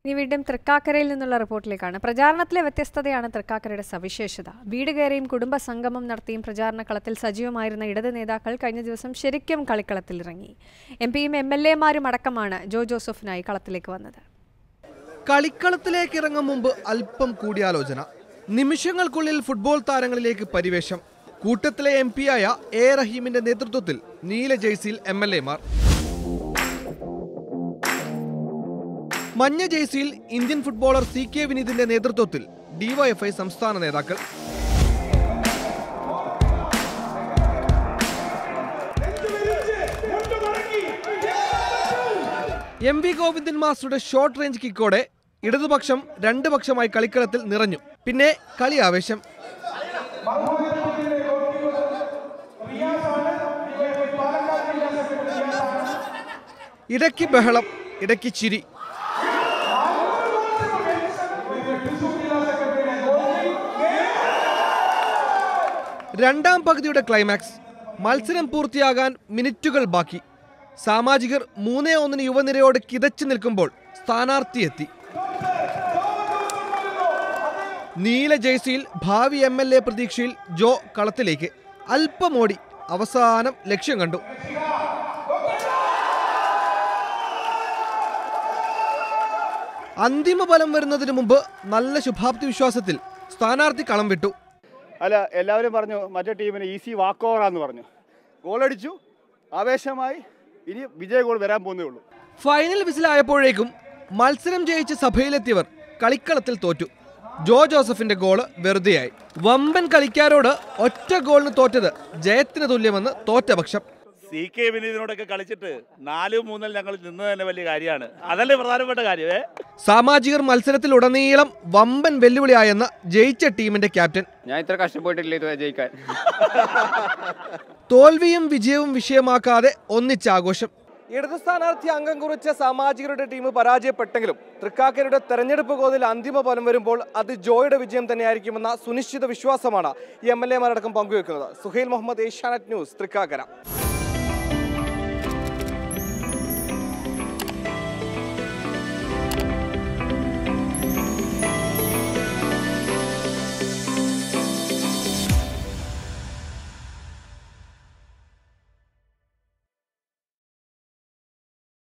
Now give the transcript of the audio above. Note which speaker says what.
Speaker 1: ഇനി വീണ്ടും തൃക്കാക്കരയിൽ നിന്നുള്ള റിപ്പോർട്ടിലേക്കാണ് പ്രചാരണത്തിലെ വ്യത്യസ്തതയാണ് തൃക്കാക്കരയുടെ സവിശേഷത വീട് കയറിയും കുടുംബ സംഗമം നടത്തിയും പ്രചാരണ കളത്തിൽ സജീവമായിരുന്ന ഇടത് നേതാക്കൾ കഴിഞ്ഞ ദിവസം ശരിക്കും കളിക്കളത്തിലിറങ്ങി എം പിയും എം എൽ എമാരും അടക്കമാണ് ജോ ജോസഫിനായി കളത്തിലേക്ക് വന്നത്
Speaker 2: കളിക്കളത്തിലേക്ക് ഇറങ്ങും മുമ്പ് അല്പം കൂടിയാലോചന നിമിഷങ്ങൾക്കുള്ളിൽ ഫുട്ബോൾ താരങ്ങളിലേക്ക് പരിവേഷം കൂട്ടത്തിലെ എം പിയായ എ റഹീമിന്റെ നേതൃത്വത്തിൽ നീല ജേഴ്സിയിൽ എം എൽ എമാർ മഞ്ഞ ജേഴ്സിയിൽ ഇന്ത്യൻ ഫുട്ബോളർ സി കെ വിനീതിന്റെ നേതൃത്വത്തിൽ ഡിവൈഎഫ്ഐ സംസ്ഥാന നേതാക്കൾ എം വി ഗോവിന്ദൻ മാസ്റ്ററുടെ ഷോർട്ട് റേഞ്ച് കിക്കോടെ ഇടതുപക്ഷം രണ്ട് പക്ഷമായി കളിക്കളത്തിൽ നിറഞ്ഞു പിന്നെ കളി ആവേശം ഇടയ്ക്ക് ബഹളം ഇടയ്ക്ക് ചിരി രണ്ടാം പകുതിയുടെ ക്ലൈമാക്സ് മത്സരം പൂർത്തിയാകാൻ മിനിറ്റുകൾ ബാക്കി സാമാജികർ മൂന്നേ ഒന്നിന് യുവനിരയോട് കിതച്ചു നിൽക്കുമ്പോൾ സ്ഥാനാർത്ഥി എത്തി നീല ജേഴ്സിയിൽ ഭാവി എം എൽ എ പ്രതീക്ഷയിൽ ജോ കളത്തിലേക്ക് അല്പമോടി അവസാനം ലക്ഷ്യം കണ്ടു അന്തിമ ഫലം വരുന്നതിന് മുമ്പ് നല്ല ശുഭാപ്തി വിശ്വാസത്തിൽ സ്ഥാനാർത്ഥി കളം വിട്ടു
Speaker 3: അല്ല എല്ലാവരും പറഞ്ഞു മറ്റേ ടീമിന് ഈസി വാക്ക് ഓവറാന്ന് പറഞ്ഞു ഗോളടിച്ചു ആവേശമായി ഇനി വിജയ ഗോൾ വരാൻ പോകുന്നേ ഉള്ളൂ
Speaker 2: ഫൈനൽ വിസിലായപ്പോഴേക്കും മത്സരം ജയിച്ച് സഭയിലെത്തിയവർ കളിക്കളത്തിൽ തോറ്റു ജോ ജോസഫിന്റെ ഗോള് വെറുതെയായി വമ്പൻ കളിക്കാരോട് ഒറ്റ ഗോളിന് തോറ്റത് ജയത്തിന് തുല്യമെന്ന് തോറ്റപക്ഷം
Speaker 4: സി കെ വിനീതിനോടൊക്കെ കളിച്ചിട്ട് നാലും മൂന്നിൽ ഞങ്ങൾ നിന്ന് തന്നെ വലിയ കാര്യമാണ് അതല്ലേ പ്രധാനപ്പെട്ട കാര്യമേ
Speaker 2: സാമാജികർ മത്സരത്തിലുടനീളം വമ്പൻ വെല്ലുവിളിയായെന്ന ജയിച്ച ടീമിന്റെ ക്യാപ്റ്റൻ
Speaker 5: ഞാൻ ഇത്ര കഷ്ടപ്പെട്ടില്ല ഇത് ജയിക്കാൻ
Speaker 2: തോൽവിയും വിജയവും വിഷയമാക്കാതെ ഒന്നിച്ചാഘോഷം
Speaker 6: ഇടത് സ്ഥാനാർത്ഥി അംഗം കുറിച്ച സാമാജികരുടെ ടീം പരാജയപ്പെട്ടെങ്കിലും തൃക്കാക്കരയുടെ തെരഞ്ഞെടുപ്പ് കോതിൽ അന്തിമ ഫലം വരുമ്പോൾ അത് ജോയുടെ വിജയം തന്നെയായിരിക്കുമെന്ന സുനിശ്ചിത വിശ്വാസമാണ് എം എൽ എമാരടക്കം പങ്കുവെക്കുന്നത് സുഹൈൽ മുഹമ്മദ് ഏഷ്യാനെറ്റ് ന്യൂസ് തൃക്കാക്കര